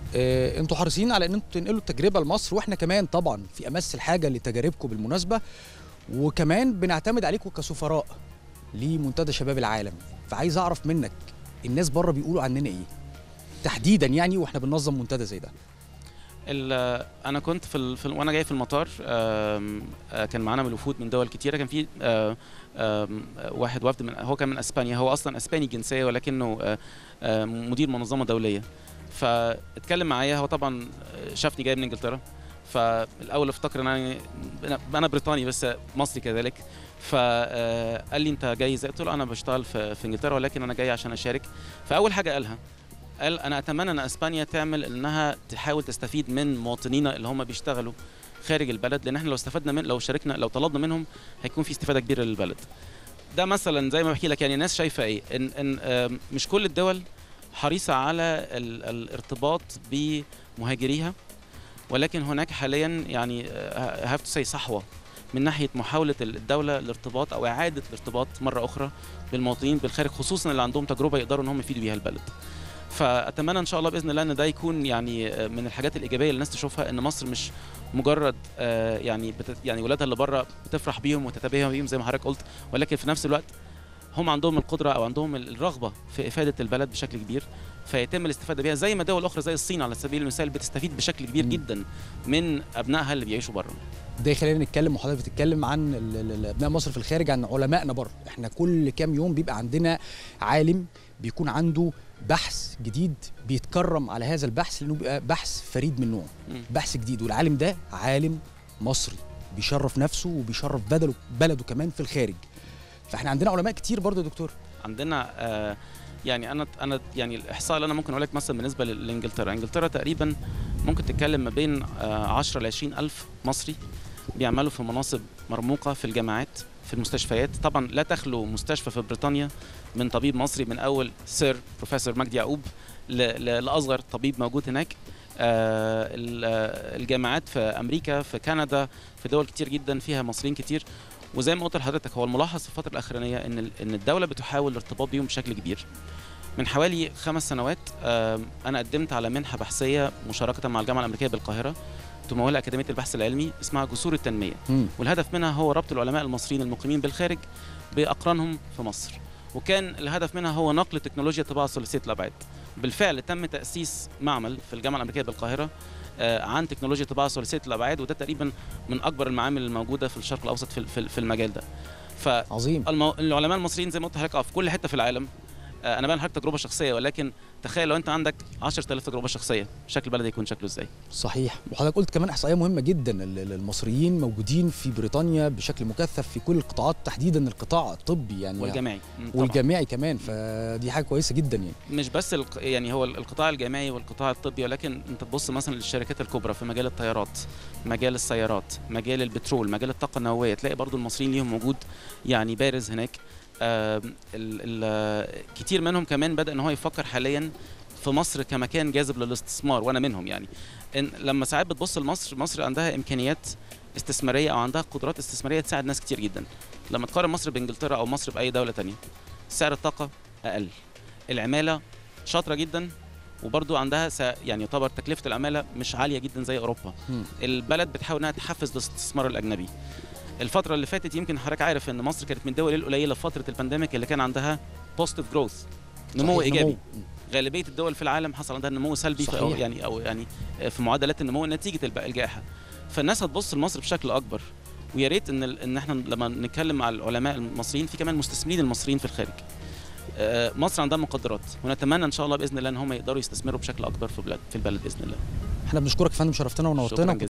آه، انتوا حريصين على ان انتوا تنقلوا التجربه لمصر واحنا كمان طبعا في امس الحاجه لتجاربكم بالمناسبه وكمان بنعتمد عليكم كسفراء لمنتدى شباب العالم فعايز اعرف منك الناس بره بيقولوا عننا ايه تحديدا يعني واحنا بننظم منتدى زي ده ال- انا كنت في, ال... في ال... وانا جاي في المطار آم، آه، كان معانا من الوفود من دول كتيره كان في آه، آم، آه، واحد وفد من هو كان من اسبانيا هو اصلا اسباني الجنسيه ولكنه آه، آه، مدير منظمه دوليه فاتكلم معايا هو طبعا شافني جاي من انجلترا فالاول افتكر ان انا انا بريطاني بس مصري كذلك فقال لي انت جاي ازاي قلت له انا بشتغل في, في انجلترا ولكن انا جاي عشان اشارك فاول حاجه قالها قال انا اتمنى ان اسبانيا تعمل انها تحاول تستفيد من مواطنينا اللي هم بيشتغلوا خارج البلد لان احنا لو استفدنا من لو شاركنا لو طلبنا منهم هيكون في استفاده كبيره للبلد ده مثلا زي ما بحكي لك يعني الناس شايفه ايه ان ان آم، مش كل الدول حريصه على ال- الارتباط بمهاجريها ولكن هناك حاليا يعني هاف تو سي صحوه من ناحيه محاوله الدوله الارتباط او اعاده الارتباط مره اخرى بالمواطنين بالخارج خصوصا اللي عندهم تجربه يقدروا ان هم يفيدوا بيها البلد فاتمنى ان شاء الله باذن الله ان ده يكون يعني آه، من الحاجات الايجابيه اللي الناس تشوفها ان مصر مش مجرد آه، يعني بت يعني ولادها اللي بره بتفرح بيهم وتتباهى بيهم زي ما حضرتك قلت ولكن في نفس الوقت هم عندهم القدره او عندهم الرغبه في افاده البلد بشكل كبير فيتم الاستفاده بيها زي ما دول اخرى زي الصين على سبيل المثال بتستفيد بشكل كبير مم. جدا من ابنائها اللي بيعيشوا بره ده يخلينا نتكلم وحضرتك بتتكلم عن ال- ال- ال- ابناء مصر في الخارج عن علمائنا بره احنا كل كام يوم بيبقى عندنا عالم بيكون عنده بحث جديد بيتكرم على هذا البحث لانه بيبقى بحث فريد من نوعه مم. بحث جديد والعالم ده عالم مصري بيشرف نفسه وبيشرف بدله بلده كمان في الخارج فاحنا عندنا علماء كتير برضه يا دكتور عندنا آه يعني انا انا يعني الاحصاء اللي انا ممكن اقول لك مثلا بالنسبه لل- لانجلترا انجلترا تقريبا ممكن تتكلم ما بين آه 10 ل 20 الف مصري بيعملوا في مناصب مرموقه في الجامعات في المستشفيات طبعا لا تخلو مستشفى في بريطانيا من طبيب مصري من اول سير بروفيسور مجدي يعقوب ل- ل- لاصغر طبيب موجود هناك آه، ال- آه، الجامعات في امريكا في كندا في دول كتير جدا فيها مصريين كتير وزي ما قلت لحضرتك هو الملاحظ في الفتره الاخرانيه ان ال- ان الدوله بتحاول الارتباط بيهم بشكل كبير من حوالي خمس سنوات آم، انا قدمت على منحه بحثيه مشاركه مع الجامعه الامريكيه بالقاهره تمولها اكاديميه البحث العلمي اسمها جسور التنميه مم. والهدف منها هو ربط العلماء المصريين المقيمين بالخارج باقرانهم في مصر وكان الهدف منها هو نقل تكنولوجيا الطباعه الثلاثيه الابعاد بالفعل تم تاسيس معمل في الجامعه الامريكيه بالقاهره آه، عن تكنولوجيا الطباعه ثلاثيه الابعاد وده تقريبا من اكبر المعامل الموجوده في الشرق الاوسط في في- في المجال ده عظيم فالعلماء المصريين زي ما قلت لحضرتك آه، في كل حته في العالم آه، انا بقى لحضرتك تجربه شخصيه ولكن تخيل لو انت عندك 10000 تجربه شخصيه شكل البلد هيكون شكله ازاي صحيح وحضرتك قلت كمان احصائيه مهمه جدا ال- ال- المصريين موجودين في بريطانيا بشكل مكثف في كل القطاعات تحديدا القطاع الطبي يعني والجامعي مم، طبعاً. والجامعي كمان فدي حاجه كويسه جدا يعني مش بس الق... يعني هو القطاع الجامعي والقطاع الطبي ولكن انت تبص مثلا للشركات الكبرى في مجال الطيارات مجال السيارات مجال البترول مجال الطاقه النوويه تلاقي برضو المصريين ليهم وجود يعني بارز هناك آم، ال... ال... كتير منهم كمان بدا ان هو يفكر حاليا في مصر كمكان جاذب للاستثمار وانا منهم يعني إن لما ساعات بتبص لمصر مصر عندها امكانيات استثماريه او عندها قدرات استثماريه تساعد ناس كتير جدا لما تقارن مصر بانجلترا او مصر باي دوله تانية سعر الطاقه اقل العماله شاطره جدا وبرضو عندها س... يعني يعتبر تكلفه العماله مش عاليه جدا زي اوروبا مم. البلد بتحاول انها تحفز الاستثمار الاجنبي الفتره اللي فاتت يمكن حضرتك عارف ان مصر كانت من الدول القليله في فتره البانديميك اللي كان عندها بوزيتيف جروث نمو صحيح، ايجابي مم. غالبيه الدول في العالم حصل عندها نمو سلبي في أو صحيح. يعني او يعني في معدلات النمو نتيجه الب- الجائحه فالناس هتبص لمصر بشكل اكبر ويا ريت ان ال- ان احنا لما نتكلم مع العلماء المصريين في كمان المستثمرين المصريين في الخارج آه، مصر عندها مقدرات ونتمنى ان شاء الله باذن الله ان هم يقدروا يستثمروا بشكل اكبر في البلد في البلد باذن الله احنا بنشكرك يا فندم شرفتنا ونورتنا شكراً